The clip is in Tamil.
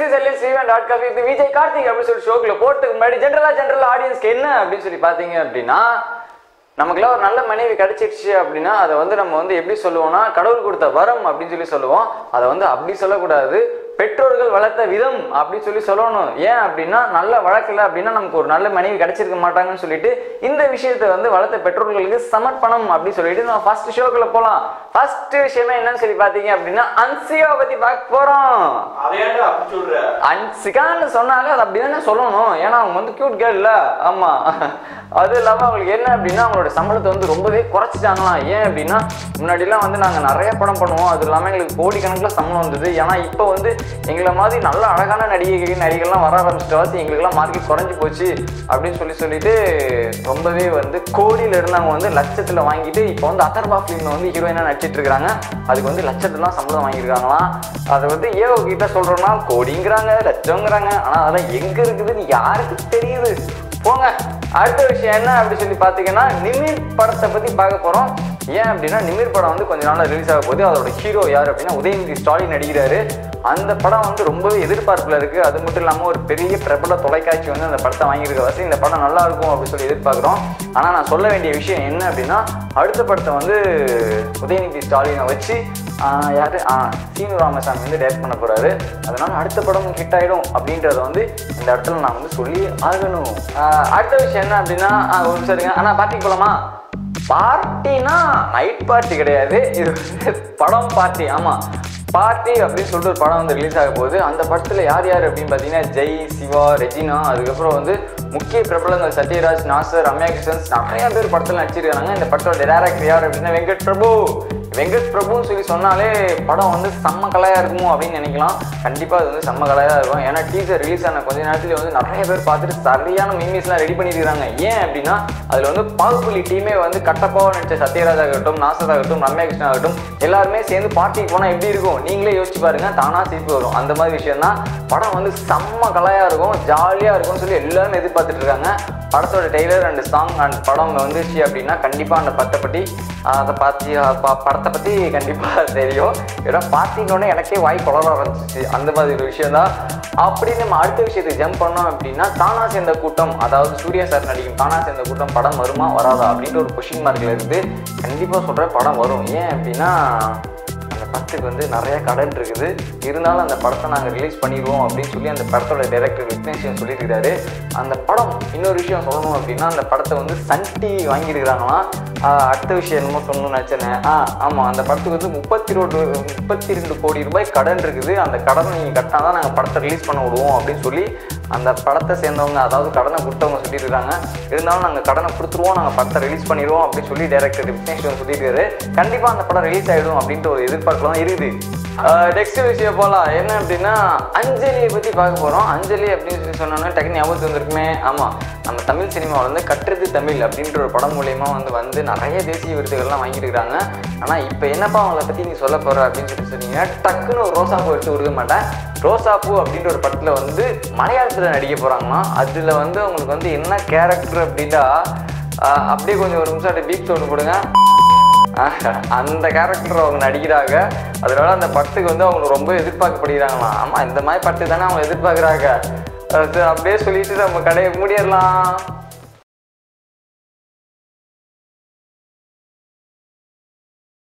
செல்லி ஸ்ரீவன் டாட் காஃபி இது விஜய் கார்த்திக் அப்படின்னு சொல்லி ஷோக்குள்ள போறதுக்கு முன்னாடி ஜென்ரலா ஜென்ரல் ஆடியன்ஸ்க்கு என்ன அப்படின்னு சொல்லி பார்த்தீங்க அப்படின்னா நமக்குலாம் ஒரு நல்ல மனைவி கிடைச்சிருச்சு அப்படின்னா அதை வந்து நம்ம வந்து எப்படி சொல்லுவோம்னா கடவுள் கொடுத்த வரம் அப்படின்னு சொல்லி சொல்லுவோம் அதை வந்து அப்படி சொல்லக்கூடாது பெற்றோர்கள் வளர்த்த விதம் அப்படின்னு சொல்லி சொல்லணும் ஏன் அப்படின்னா நல்ல வளர்க்கல அப்படின்னா நமக்கு ஒரு நல்ல மனைவி கிடைச்சிருக்க மாட்டாங்கன்னு சொல்லிட்டு இந்த விஷயத்தை வந்து வளர்த்த பெற்றோர்களுக்கு சமர்ப்பணம் அப்படின்னு சொல்லிட்டு நம்ம ஃபர்ஸ்ட் ஷோக்குள்ள போகலாம் ஃபர்ஸ்ட் விஷயமே என்னன்னு சொல்லி பார்த்தீங்க அப்படின்னா அன்சிகாவை பத்தி பார்க்க போறோம் அதையாண்டா அப்படி சொல்ற அன்சிகான்னு சொன்னாலே அது அப்படிதானே சொல்லணும் ஏன்னா அவங்க வந்து கியூட் கேர்ள்ல ஆமா அது இல்லாமல் அவங்களுக்கு என்ன அப்படின்னா அவங்களோட சம்பளத்தை வந்து ரொம்பவே குறைச்சிட்டாங்களாம் ஏன் அப்படின்னா முன்னாடிலாம் வந்து நாங்கள் நிறைய படம் பண்ணுவோம் அது இல்லாமல் எங்களுக்கு கோடிக்கணக்கில் சம்பளம் வந்தது ஏன்னா இப்போ வந்து எங்களை மாதிரி நல்ல அழகான நடிகைகள் நடிகர்கள்லாம் வர ஆரம்பிச்சிட்டு எங்களுக்குலாம் மார்க்கெட் குறைஞ்சி போச்சு அப்படின்னு சொல்லி சொல்லிட்டு ரொம்பவே வந்து கோடியில் இருந்தவங்க வந்து லட்சத்தில் வாங்கிட்டு இப்போ வந்து அதர்பா ஃபிலிமில் வந்து ஹீரோயினாக நடிச்சிட்டு இருக்காங்க அதுக்கு வந்து லட்சத்துலாம் சம்பளம் வாங்கியிருக்காங்களாம் அதை வந்து ஏவோ கிட்ட சொல்கிறோன்னா கோடிங்கிறாங்க லட்சங்கிறாங்க ஆனால் அதெல்லாம் எங்கே இருக்குதுன்னு யாருக்கு தெரியுது போங்க அடுத்த விஷயம் என்ன அப்படி சொல்லி பார்த்தீங்கன்னா நிமிர் படத்தை பற்றி பார்க்க போகிறோம் ஏன் அப்படின்னா நிமிர் படம் வந்து கொஞ்ச நாள் ரிலீஸ் ஆக போகுது அதோட ஹீரோ யார் அப்படின்னா உதயநிதி ஸ்டாலின் நடிக்கிறாரு அந்த படம் வந்து ரொம்பவே எதிர்பார்ப்பில் இருக்குது அது மட்டும் இல்லாமல் ஒரு பெரிய பிரபல தொலைக்காட்சி வந்து அந்த படத்தை வாங்கியிருக்க வசதி இந்த படம் நல்லா இருக்கும் அப்படின்னு சொல்லி எதிர்பார்க்குறோம் ஆனால் நான் சொல்ல வேண்டிய விஷயம் என்ன அப்படின்னா அடுத்த படத்தை வந்து உதயநிதி ஸ்டாலினை வச்சு ஆஹ் யாரு ஆ சீனு ராமசாமி வந்து டேரக்ட் பண்ண போறாரு அதனால அடுத்த படம் ஹிட் ஆயிடும் அப்படின்றத வந்து இந்த இடத்துல நான் வந்து சொல்லி ஆகணும் ஆஹ் அடுத்த விஷயம் என்ன அப்படின்னா ஆஹ் ஒரு நிமிஷம் இருங்க ஆனால் பார்ட்டிக்கு போலாமா பார்ட்டினா நைட் பார்ட்டி கிடையாது இது வந்து படம் பார்ட்டி ஆமாம் பார்ட்டி அப்படின்னு சொல்லிட்டு ஒரு படம் வந்து ரிலீஸ் ஆக போகுது அந்த படத்தில் யார் யார் அப்படின்னு பார்த்தீங்கன்னா ஜெய் சிவா ரெஜினா அதுக்கப்புறம் வந்து முக்கிய பிரபலங்கள் சத்யராஜ் நாசர் ரம்யா கிருஷ்ணன்ஸ் நிறைய பேர் படத்தில் நடிச்சிருக்காங்க இந்த படத்தோட டேரக்டர் யார் அப்படின்னா வெங்கட் பிரபு வெங்கட் பிரபுன்னு சொல்லி சொன்னாலே படம் வந்து செம்ம கலையாக இருக்குமோ அப்படின்னு நினைக்கலாம் கண்டிப்பாக அது வந்து செம்ம கலையாக இருக்கும் ஏன்னா டீசர் ரிலீஸ் ஆன கொஞ்ச நேரத்துல வந்து நிறைய பேர் பார்த்துட்டு சரியான மீமிஸ்லாம் ரெடி பண்ணியிருக்காங்க ஏன் அப்படின்னா அதில் வந்து பாகுபலி டீமே வந்து கட்டப்பாவாக நடிச்ச சத்யராஜ் ஆகட்டும் நாசர் ஆகட்டும் ரம்யா கிருஷ்ணன் ஆகட்டும் எல்லாருமே சேர்ந்து பார்ட்டிக்கு போனால் எப்படி இருக்கும் நீங்களே யோசிச்சு பாருங்க தானாக சிரிப்பு வரும் அந்த மாதிரி விஷயம் தான் படம் வந்து செம்ம கலையாக இருக்கும் ஜாலியாக இருக்கும்னு சொல்லி எல்லாரும் எதிர்பார்த்துட்டு இருக்காங்க படத்தோட டெய்லர் அண்ட் சாங் அண்ட் படம் வந்துச்சு அப்படின்னா கண்டிப்பாக அந்த படத்தை பற்றி அதை பார்த்து ப- படத்தை பற்றி கண்டிப்பாக தெரியும் ஏன்னா பார்த்தீங்கன்னே எனக்கே வாய் குளர ஆரம்பிச்சிச்சு அந்த மாதிரி ஒரு விஷயம் தான் அப்படி நம்ம அடுத்த விஷயத்துக்கு ஜம்ப் பண்ணோம் அப்படின்னா தானா சேர்ந்த கூட்டம் அதாவது சூர்யா சார் நடிக்கும் தானா சேர்ந்த கூட்டம் படம் வருமா வராதா அப்படின்ற ஒரு கொஷின் மார்க்கில் இருந்து கண்டிப்பாக சொல்கிறேன் படம் வரும் ஏன் அப்படின்னா அந்த படத்துக்கு வந்து நிறைய கடன் இருக்குது இருந்தாலும் அந்த படத்தை நாங்கள் ரிலீஸ் பண்ணிடுவோம் அப்படின்னு சொல்லி அந்த படத்தோட டைரக்டர் விக்னேஷன் சொல்லியிருக்கிறாரு அந்த படம் இன்னொரு விஷயம் சொல்லணும் அப்படின்னா அந்த படத்தை வந்து சன் டிவி வாங்கியிருக்கிறாங்களாம் ஆஹ் அடுத்த விஷயம் என்னமோ சொல்லணும்னு நினச்சேன் ஆ ஆமாம் அந்த படத்துக்கு வந்து முப்பத்தி ரெண்டு முப்பத்தி ரெண்டு கோடி ரூபாய் கடன் இருக்குது அந்த கடனை நீங்கள் கட்டினா தான் நாங்கள் படத்தை ரிலீஸ் பண்ண விடுவோம் அப்படின்னு சொல்லி அந்த படத்தை சேர்ந்தவங்க அதாவது கடனை கொடுத்தவங்க சொல்லியிருக்காங்க இருந்தாலும் நாங்கள் கடனை கொடுத்துருவோம் நாங்கள் படத்தை ரிலீஸ் பண்ணிடுவோம் அப்படின்னு சொல்லி டேரக்டர் விக்னேஷ் சொல்லியிருக்காரு கண்டிப்பாக அந்த படம் ரிலீஸ் ஆகிடும் அப்படின்ட்டு ஒரு எதிர்பார்ப்பு தான் இருக்குது நெக்ஸ்ட் விஷயம் போகலாம் என்ன அப்படின்னா அஞ்சலியை பற்றி பார்க்க போகிறோம் அஞ்சலி அப்படின்னு சொல்லி சொன்னோன்னா டக்குனு ஞாபகத்து வந்திருக்குமே ஆமாம் நம்ம தமிழ் சினிமாவில் வந்து கட்டுறது தமிழ் அப்படின்ற ஒரு படம் மூலயமா வந்து வந்து நிறைய தேசிய விருதுகள்லாம் வாங்கியிருக்காங்க ஆனால் இப்போ என்னப்பா அவங்கள பற்றி நீ சொல்ல போகிற அப்படின்னு சொல்லி சொன்னீங்கன்னா டக்குன்னு ஒரு ரோசாப்பூ எடுத்து கொடுக்க மாட்டேன் ரோசாப்பூ அப்படின்ற ஒரு படத்தில் வந்து மலையாளத்தில் நடிக்க போகிறாங்களாம் அதில் வந்து அவங்களுக்கு வந்து என்ன கேரக்டர் அப்படின்னா ஆஹ் அப்படியே கொஞ்சம் ஒரு நிமிஷம் அப்படியே பீப் சவுண்டு போடுங்க ஆஹ் அந்த கேரக்டர் அவங்க நடிக்கிறாங்க அதனால அந்த படத்துக்கு வந்து அவங்க ரொம்ப எதிர்பார்க்கப்படுகிறாங்களாம் ஆமாம் இந்த மாதிரி படத்துக்கு தானே அவங்க எதிர்பார்க்குறாங்க அது அப்படியே சொல்லிட்டு நம்ம கடையை மூடிடலாம்